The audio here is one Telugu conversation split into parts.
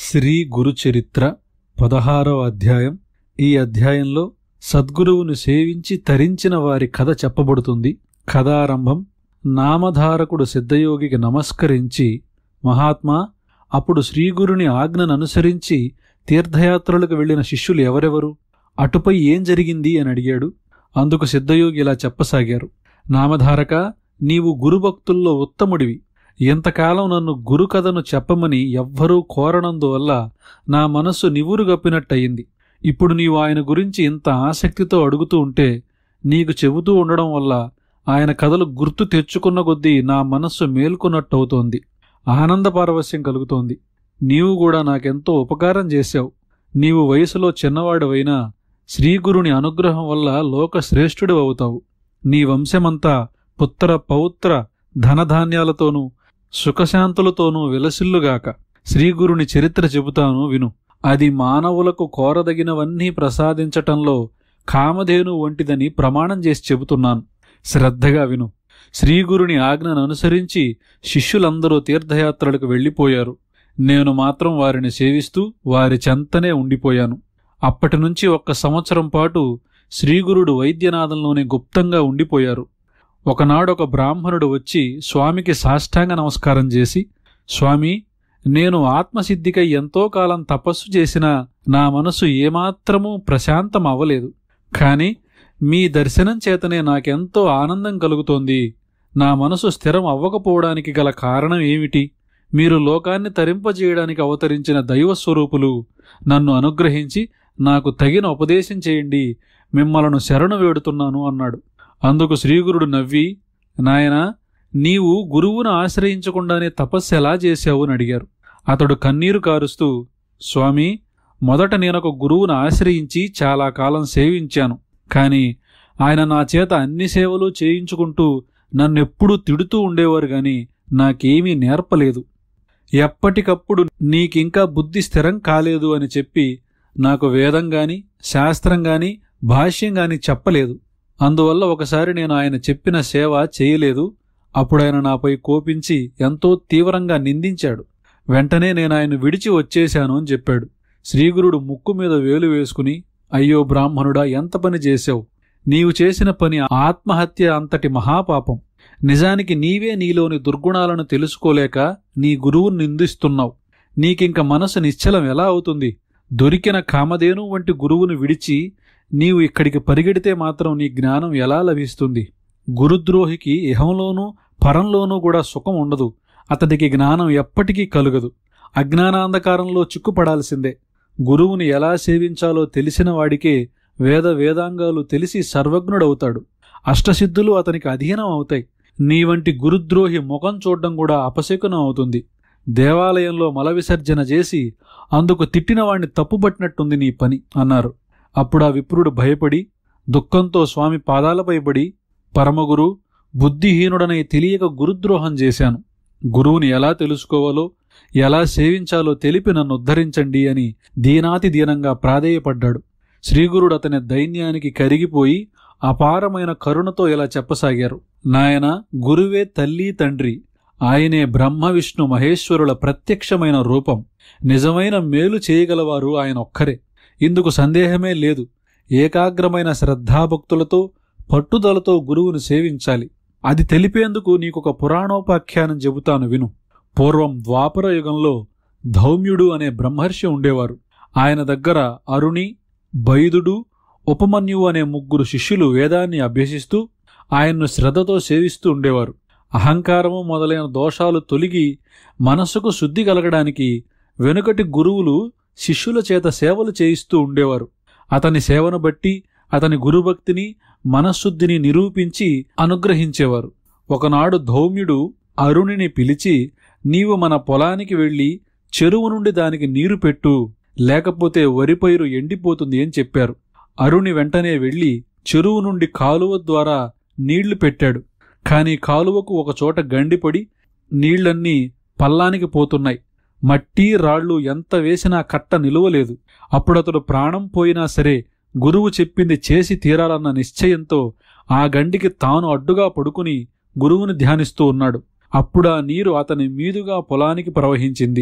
శ్రీ గురుచరిత్ర పదహారవ అధ్యాయం ఈ అధ్యాయంలో సద్గురువును సేవించి తరించిన వారి కథ చెప్పబడుతుంది కథారంభం నామధారకుడు సిద్ధయోగికి నమస్కరించి మహాత్మా అప్పుడు శ్రీగురుని ఆజ్ఞను అనుసరించి తీర్థయాత్రలకు వెళ్లిన శిష్యులు ఎవరెవరు అటుపై ఏం జరిగింది అని అడిగాడు అందుకు సిద్ధయోగి ఇలా చెప్పసాగారు నామధారక నీవు గురుభక్తుల్లో ఉత్తముడివి ఇంతకాలం నన్ను గురుకథను చెప్పమని ఎవ్వరూ కోరనందువల్ల నా మనస్సు నివురుగప్పినట్టయింది ఇప్పుడు నీవు ఆయన గురించి ఇంత ఆసక్తితో అడుగుతూ ఉంటే నీకు చెబుతూ ఉండడం వల్ల ఆయన కథలు గుర్తు తెచ్చుకున్న కొద్దీ నా మనస్సు మేల్కొన్నట్టవుతోంది ఆనంద పారవస్యం కలుగుతోంది నీవు కూడా నాకెంతో ఉపకారం చేశావు నీవు వయసులో చిన్నవాడివైనా శ్రీగురుని అనుగ్రహం వల్ల లోక శ్రేష్ఠుడు అవుతావు నీ వంశమంతా పుత్ర పౌత్ర ధనధాన్యాలతోనూ సుఖశాంతులతోనూ విలసిల్లుగాక శ్రీగురుని చరిత్ర చెబుతాను విను అది మానవులకు కోరదగినవన్నీ ప్రసాదించటంలో కామధేను వంటిదని ప్రమాణం చేసి చెబుతున్నాను శ్రద్ధగా విను శ్రీగురుని ఆజ్ఞను అనుసరించి శిష్యులందరూ తీర్థయాత్రలకు వెళ్ళిపోయారు నేను మాత్రం వారిని సేవిస్తూ వారి చెంతనే ఉండిపోయాను అప్పటి నుంచి ఒక్క సంవత్సరం పాటు శ్రీగురుడు వైద్యనాథంలోనే గుప్తంగా ఉండిపోయారు ఒకనాడొక బ్రాహ్మణుడు వచ్చి స్వామికి సాష్టాంగ నమస్కారం చేసి స్వామి నేను ఆత్మసిద్ధికై ఎంతో కాలం తపస్సు చేసినా నా మనసు ఏమాత్రమూ ప్రశాంతం అవ్వలేదు కాని మీ దర్శనం చేతనే నాకెంతో ఆనందం కలుగుతోంది నా మనసు స్థిరం అవ్వకపోవడానికి గల కారణం ఏమిటి మీరు లోకాన్ని తరింపజేయడానికి అవతరించిన దైవస్వరూపులు నన్ను అనుగ్రహించి నాకు తగిన ఉపదేశం చేయండి మిమ్మలను శరణు వేడుతున్నాను అన్నాడు అందుకు శ్రీగురుడు నవ్వి నాయనా నీవు గురువును ఆశ్రయించకుండానే తపస్సు ఎలా చేశావు అని అడిగారు అతడు కన్నీరు కారుస్తూ స్వామి మొదట నేనొక గురువును ఆశ్రయించి చాలా కాలం సేవించాను కాని ఆయన నా చేత అన్ని సేవలు చేయించుకుంటూ నన్నెప్పుడూ తిడుతూ ఉండేవారు గాని నాకేమీ నేర్పలేదు ఎప్పటికప్పుడు నీకింకా బుద్ధి స్థిరం కాలేదు అని చెప్పి నాకు వేదం గాని శాస్త్రం గాని భాష్యం గాని చెప్పలేదు అందువల్ల ఒకసారి నేను ఆయన చెప్పిన సేవ చేయలేదు అప్పుడాయన నాపై కోపించి ఎంతో తీవ్రంగా నిందించాడు వెంటనే నేను ఆయన విడిచి వచ్చేశాను అని చెప్పాడు శ్రీగురుడు ముక్కు మీద వేలు వేసుకుని అయ్యో బ్రాహ్మణుడా ఎంత పని చేశావు నీవు చేసిన పని ఆత్మహత్య అంతటి మహాపాపం నిజానికి నీవే నీలోని దుర్గుణాలను తెలుసుకోలేక నీ గురువును నిందిస్తున్నావు నీకింక మనసు నిశ్చలం ఎలా అవుతుంది దొరికిన కామధేను వంటి గురువును విడిచి నీవు ఇక్కడికి పరిగెడితే మాత్రం నీ జ్ఞానం ఎలా లభిస్తుంది గురుద్రోహికి ఇహంలోనూ పరంలోనూ కూడా సుఖం ఉండదు అతడికి జ్ఞానం ఎప్పటికీ కలుగదు అజ్ఞానాంధకారంలో చిక్కుపడాల్సిందే గురువుని ఎలా సేవించాలో తెలిసిన వాడికే వేద వేదాంగాలు తెలిసి సర్వజ్ఞుడవుతాడు అష్టసిద్ధులు అతనికి అధీనం అవుతాయి నీ వంటి గురుద్రోహి ముఖం చూడడం కూడా అపశకునం అవుతుంది దేవాలయంలో మల విసర్జన చేసి అందుకు తిట్టిన వాణ్ణి తప్పుపట్టినట్టుంది నీ పని అన్నారు అప్పుడు ఆ విప్రుడు భయపడి దుఃఖంతో స్వామి పాదాలపై పడి పరమగురు బుద్ధిహీనుడనై తెలియక గురుద్రోహం చేశాను గురువుని ఎలా తెలుసుకోవాలో ఎలా సేవించాలో తెలిపి నన్ను ఉద్ధరించండి అని దీనాతి దీనంగా ప్రాధేయపడ్డాడు శ్రీగురుడు అతని దైన్యానికి కరిగిపోయి అపారమైన కరుణతో ఇలా చెప్పసాగారు నాయన గురువే తల్లి తండ్రి ఆయనే బ్రహ్మ విష్ణు మహేశ్వరుల ప్రత్యక్షమైన రూపం నిజమైన మేలు చేయగలవారు ఆయన ఒక్కరే ఇందుకు సందేహమే లేదు ఏకాగ్రమైన శ్రద్ధాభక్తులతో పట్టుదలతో గురువును సేవించాలి అది తెలిపేందుకు నీకొక పురాణోపాఖ్యానం చెబుతాను విను పూర్వం ద్వాపర యుగంలో ధౌమ్యుడు అనే బ్రహ్మర్షి ఉండేవారు ఆయన దగ్గర అరుణి బైదుడు ఉపమన్యువు అనే ముగ్గురు శిష్యులు వేదాన్ని అభ్యసిస్తూ ఆయన్ను శ్రద్ధతో సేవిస్తూ ఉండేవారు అహంకారము మొదలైన దోషాలు తొలగి మనస్సుకు శుద్ధి కలగడానికి వెనుకటి గురువులు శిష్యుల చేత సేవలు చేయిస్తూ ఉండేవారు అతని సేవను బట్టి అతని గురుభక్తిని మనశ్శుద్ధిని నిరూపించి అనుగ్రహించేవారు ఒకనాడు ధౌమ్యుడు అరుణిని పిలిచి నీవు మన పొలానికి వెళ్ళి చెరువు నుండి దానికి నీరు పెట్టు లేకపోతే వరి పైరు ఎండిపోతుంది అని చెప్పారు అరుణి వెంటనే వెళ్ళి చెరువు నుండి కాలువ ద్వారా నీళ్లు పెట్టాడు కాని కాలువకు ఒకచోట గండిపడి నీళ్లన్నీ పల్లానికి పోతున్నాయి మట్టి రాళ్లు ఎంత వేసినా కట్ట నిలువలేదు అప్పుడతడు ప్రాణం పోయినా సరే గురువు చెప్పింది చేసి తీరాలన్న నిశ్చయంతో ఆ గండికి తాను అడ్డుగా పడుకుని గురువుని ధ్యానిస్తూ ఉన్నాడు అప్పుడా నీరు అతని మీదుగా పొలానికి ప్రవహించింది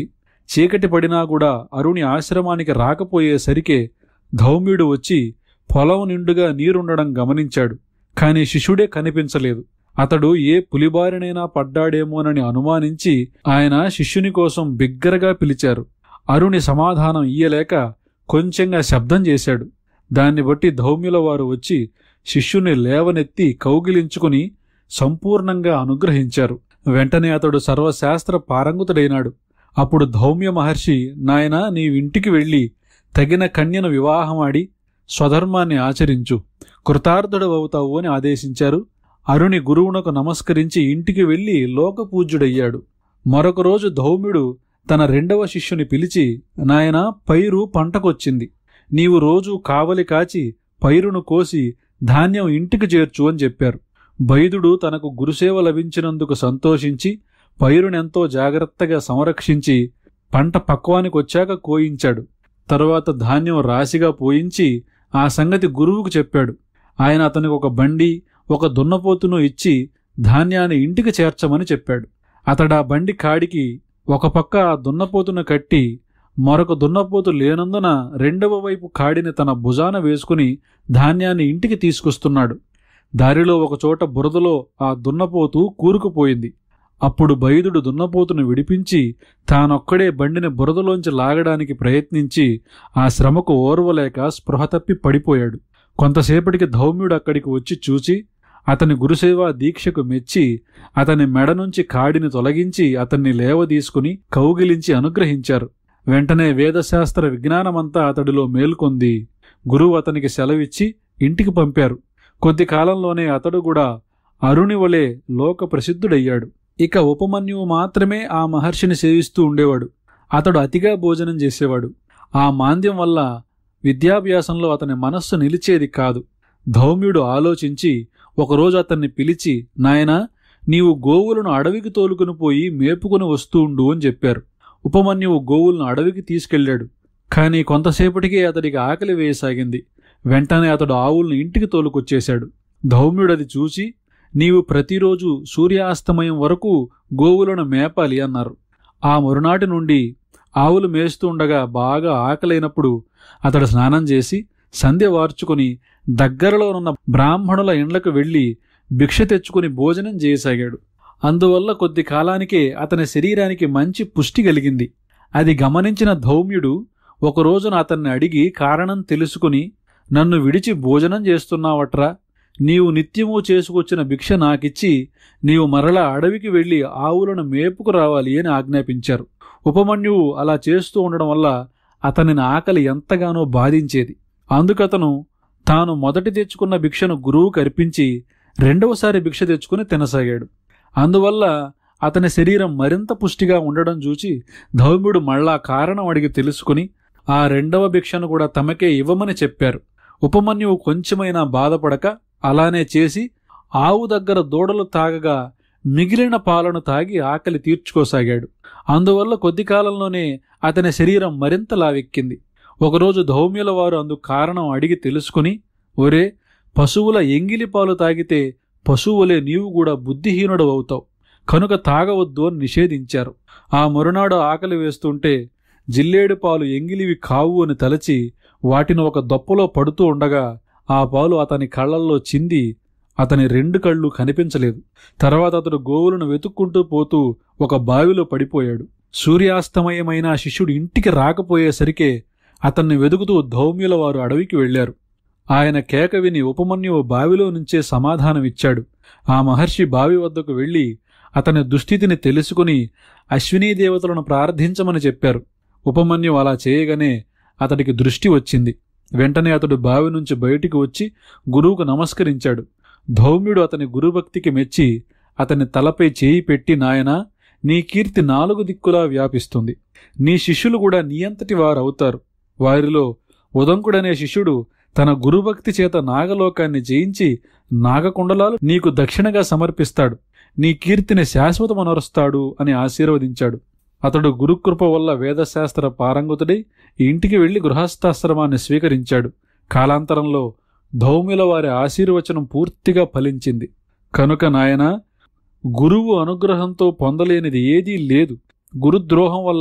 చీకటి పడినా కూడా అరుణి ఆశ్రమానికి రాకపోయేసరికే ధౌమ్యుడు వచ్చి పొలం నిండుగా నీరుండడం గమనించాడు కాని శిష్యుడే కనిపించలేదు అతడు ఏ పులిబారినైనా పడ్డాడేమోనని అనుమానించి ఆయన శిష్యుని కోసం బిగ్గరగా పిలిచారు అరుణి సమాధానం ఇయ్యలేక కొంచెంగా శబ్దం చేశాడు దాన్ని బట్టి ధౌమ్యుల వారు వచ్చి శిష్యుని లేవనెత్తి కౌగిలించుకుని సంపూర్ణంగా అనుగ్రహించారు వెంటనే అతడు సర్వశాస్త్ర పారంగుతుడైనాడు అప్పుడు ధౌమ్య మహర్షి నాయనా నీవింటికి వెళ్ళి తగిన కన్యను వివాహమాడి స్వధర్మాన్ని ఆచరించు కృతార్థుడవవుతావు అని ఆదేశించారు అరుణి గురువునకు నమస్కరించి ఇంటికి వెళ్లి లోకపూజ్యుడయ్యాడు మరొక రోజు ధౌమ్యుడు తన రెండవ శిష్యుని పిలిచి నాయన పైరు పంటకొచ్చింది నీవు రోజు కావలి కాచి పైరును కోసి ధాన్యం ఇంటికి చేర్చు అని చెప్పారు బైదుడు తనకు గురుసేవ లభించినందుకు సంతోషించి పైరునెంతో జాగ్రత్తగా సంరక్షించి పంట పక్వానికొచ్చాక కోయించాడు తరువాత ధాన్యం రాశిగా పోయించి ఆ సంగతి గురువుకు చెప్పాడు ఆయన అతనికి ఒక బండి ఒక దున్నపోతును ఇచ్చి ధాన్యాన్ని ఇంటికి చేర్చమని చెప్పాడు అతడా బండి కాడికి ఒక పక్క ఆ దున్నపోతును కట్టి మరొక దున్నపోతు లేనందున రెండవ వైపు కాడిని తన భుజాన వేసుకుని ధాన్యాన్ని ఇంటికి తీసుకొస్తున్నాడు దారిలో ఒకచోట బురదలో ఆ దున్నపోతు కూరుకుపోయింది అప్పుడు బైదుడు దున్నపోతును విడిపించి తానొక్కడే బండిని బురదలోంచి లాగడానికి ప్రయత్నించి ఆ శ్రమకు ఓర్వలేక స్పృహ తప్పి పడిపోయాడు కొంతసేపటికి ధౌమ్యుడు అక్కడికి వచ్చి చూచి అతని గురుసేవా దీక్షకు మెచ్చి అతని మెడ నుంచి కాడిని తొలగించి అతన్ని లేవదీసుకుని కౌగిలించి అనుగ్రహించారు వెంటనే వేదశాస్త్ర విజ్ఞానమంతా అతడిలో మేల్కొంది గురువు అతనికి సెలవిచ్చి ఇంటికి పంపారు కొద్ది కాలంలోనే అతడు కూడా అరుణి వలె లోక ప్రసిద్ధుడయ్యాడు ఇక ఉపమన్యువు మాత్రమే ఆ మహర్షిని సేవిస్తూ ఉండేవాడు అతడు అతిగా భోజనం చేసేవాడు ఆ మాంద్యం వల్ల విద్యాభ్యాసంలో అతని మనస్సు నిలిచేది కాదు ధౌమ్యుడు ఆలోచించి ఒకరోజు అతన్ని పిలిచి నాయనా నీవు గోవులను అడవికి తోలుకుని పోయి మేపుకుని వస్తూ ఉండు అని చెప్పారు ఉపమన్యువు గోవులను అడవికి తీసుకెళ్లాడు కానీ కొంతసేపటికే అతడికి ఆకలి వేయసాగింది వెంటనే అతడు ఆవులను ఇంటికి తోలుకొచ్చేశాడు ధౌమ్యుడది చూసి నీవు ప్రతిరోజు సూర్యాస్తమయం వరకు గోవులను మేపాలి అన్నారు ఆ మరునాటి నుండి ఆవులు మేస్తూ ఉండగా బాగా ఆకలైనప్పుడు అతడు స్నానం చేసి సంధ్య వార్చుకుని దగ్గరలో ఉన్న బ్రాహ్మణుల ఇండ్లకు వెళ్లి భిక్ష తెచ్చుకుని భోజనం చేయసాగాడు అందువల్ల కొద్ది కాలానికే అతని శరీరానికి మంచి పుష్టి కలిగింది అది గమనించిన ధౌమ్యుడు ఒక రోజున అతన్ని అడిగి కారణం తెలుసుకుని నన్ను విడిచి భోజనం చేస్తున్నావట్రా నీవు నిత్యము చేసుకొచ్చిన భిక్ష నాకిచ్చి నీవు మరలా అడవికి వెళ్లి ఆవులను మేపుకు రావాలి అని ఆజ్ఞాపించారు ఉపమన్యువు అలా చేస్తూ ఉండడం వల్ల అతనిని ఆకలి ఎంతగానో బాధించేది అందుకతను తాను మొదటి తెచ్చుకున్న భిక్షను గురువుకు అర్పించి రెండవసారి భిక్ష తెచ్చుకుని తినసాగాడు అందువల్ల అతని శరీరం మరింత పుష్టిగా ఉండడం చూచి ధౌమ్యుడు మళ్ళా కారణం అడిగి తెలుసుకుని ఆ రెండవ భిక్షను కూడా తమకే ఇవ్వమని చెప్పారు ఉపమన్యువు కొంచెమైనా బాధపడక అలానే చేసి ఆవు దగ్గర దూడలు తాగగా మిగిలిన పాలను తాగి ఆకలి తీర్చుకోసాగాడు అందువల్ల కొద్ది కాలంలోనే అతని శరీరం మరింత లావెక్కింది ఒకరోజు ధౌమ్యుల వారు అందుకు కారణం అడిగి తెలుసుకుని ఒరే పశువుల ఎంగిలి పాలు తాగితే పశువులే నీవు కూడా బుద్ధిహీనుడు అవుతావు కనుక తాగవద్దు అని నిషేధించారు ఆ మరునాడు ఆకలి వేస్తుంటే జిల్లేడు పాలు ఎంగిలివి కావు అని తలచి వాటిని ఒక దొప్పలో పడుతూ ఉండగా ఆ పాలు అతని కళ్ళల్లో చింది అతని రెండు కళ్ళు కనిపించలేదు తర్వాత అతడు గోవులను వెతుక్కుంటూ పోతూ ఒక బావిలో పడిపోయాడు సూర్యాస్తమయమైన ఆ శిష్యుడు ఇంటికి రాకపోయేసరికే అతన్ని వెతుకుతూ ధౌమ్యుల వారు అడవికి వెళ్లారు ఆయన కేక విని ఉపమన్యువు బావిలో నుంచే సమాధానమిచ్చాడు ఆ మహర్షి బావి వద్దకు వెళ్లి అతని దుస్థితిని తెలుసుకుని అశ్వినీ దేవతలను ప్రార్థించమని చెప్పారు ఉపమన్యు అలా చేయగానే అతడికి దృష్టి వచ్చింది వెంటనే అతడు బావి నుంచి బయటికి వచ్చి గురువుకు నమస్కరించాడు ధౌమ్యుడు అతని గురుభక్తికి మెచ్చి అతని తలపై చేయి పెట్టి నాయనా నీ కీర్తి నాలుగు దిక్కులా వ్యాపిస్తుంది నీ శిష్యులు కూడా నీయంతటి వారవుతారు వారిలో ఉదంకుడనే శిష్యుడు తన గురుభక్తి చేత నాగలోకాన్ని జయించి నాగకుండలాలు నీకు దక్షిణగా సమర్పిస్తాడు నీ కీర్తిని శాశ్వతమనరుస్తాడు అని ఆశీర్వదించాడు అతడు గురుకృప వల్ల వేదశాస్త్ర పారంగుతుడై ఇంటికి వెళ్లి గృహస్థాశ్రమాన్ని స్వీకరించాడు కాలాంతరంలో ధౌమ్యుల వారి ఆశీర్వచనం పూర్తిగా ఫలించింది కనుక నాయన గురువు అనుగ్రహంతో పొందలేనిది ఏదీ లేదు గురుద్రోహం వల్ల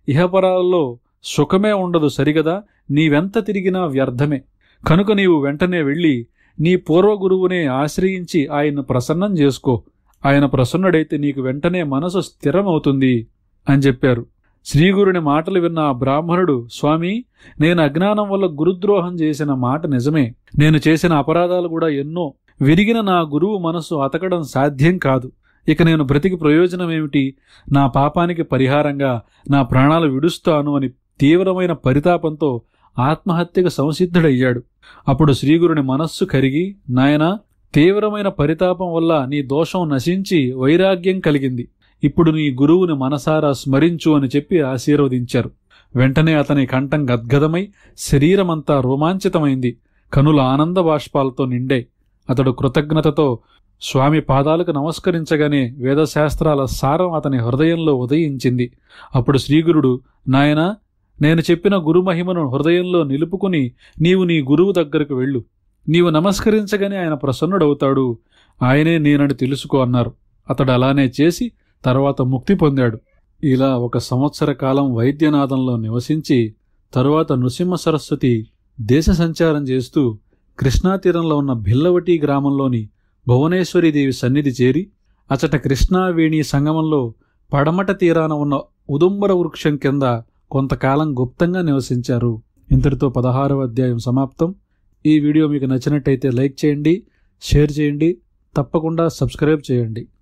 ఇహపరాల్లో సుఖమే ఉండదు సరిగదా నీవెంత తిరిగినా వ్యర్థమే కనుక నీవు వెంటనే వెళ్ళి నీ పూర్వ గురువునే ఆశ్రయించి ఆయన్ను ప్రసన్నం చేసుకో ఆయన ప్రసన్నుడైతే నీకు వెంటనే మనసు స్థిరమవుతుంది అని చెప్పారు శ్రీగురుని మాటలు విన్న ఆ బ్రాహ్మణుడు స్వామి నేను అజ్ఞానం వల్ల గురుద్రోహం చేసిన మాట నిజమే నేను చేసిన అపరాధాలు కూడా ఎన్నో విరిగిన నా గురువు మనసు అతకడం సాధ్యం కాదు ఇక నేను బ్రతికి ప్రయోజనమేమిటి నా పాపానికి పరిహారంగా నా ప్రాణాలు విడుస్తాను అని తీవ్రమైన పరితాపంతో ఆత్మహత్యకు సంసిద్ధుడయ్యాడు అప్పుడు శ్రీగురుని మనస్సు కరిగి నాయనా తీవ్రమైన పరితాపం వల్ల నీ దోషం నశించి వైరాగ్యం కలిగింది ఇప్పుడు నీ గురువుని మనసారా స్మరించు అని చెప్పి ఆశీర్వదించారు వెంటనే అతని కంఠం గద్గదమై శరీరమంతా రోమాంచితమైంది కనుల ఆనంద బాష్పాలతో నిండే అతడు కృతజ్ఞతతో స్వామి పాదాలకు నమస్కరించగానే వేదశాస్త్రాల సారం అతని హృదయంలో ఉదయించింది అప్పుడు శ్రీగురుడు నాయనా నేను చెప్పిన గురుమహిమను హృదయంలో నిలుపుకుని నీవు నీ గురువు దగ్గరకు వెళ్ళు నీవు నమస్కరించగానే ఆయన ప్రసన్నుడవుతాడు ఆయనే నేనని తెలుసుకో అన్నారు అతడు అలానే చేసి తర్వాత ముక్తి పొందాడు ఇలా ఒక సంవత్సర కాలం వైద్యనాథంలో నివసించి తరువాత నృసింహ సరస్వతి దేశ సంచారం చేస్తూ కృష్ణాతీరంలో ఉన్న భిల్లవటి గ్రామంలోని భువనేశ్వరీదేవి సన్నిధి చేరి అచట కృష్ణావేణి సంగమంలో పడమట తీరాన ఉన్న ఉదుంబర వృక్షం కింద కొంతకాలం గుప్తంగా నివసించారు ఇంతటితో పదహారవ అధ్యాయం సమాప్తం ఈ వీడియో మీకు నచ్చినట్టయితే లైక్ చేయండి షేర్ చేయండి తప్పకుండా సబ్స్క్రైబ్ చేయండి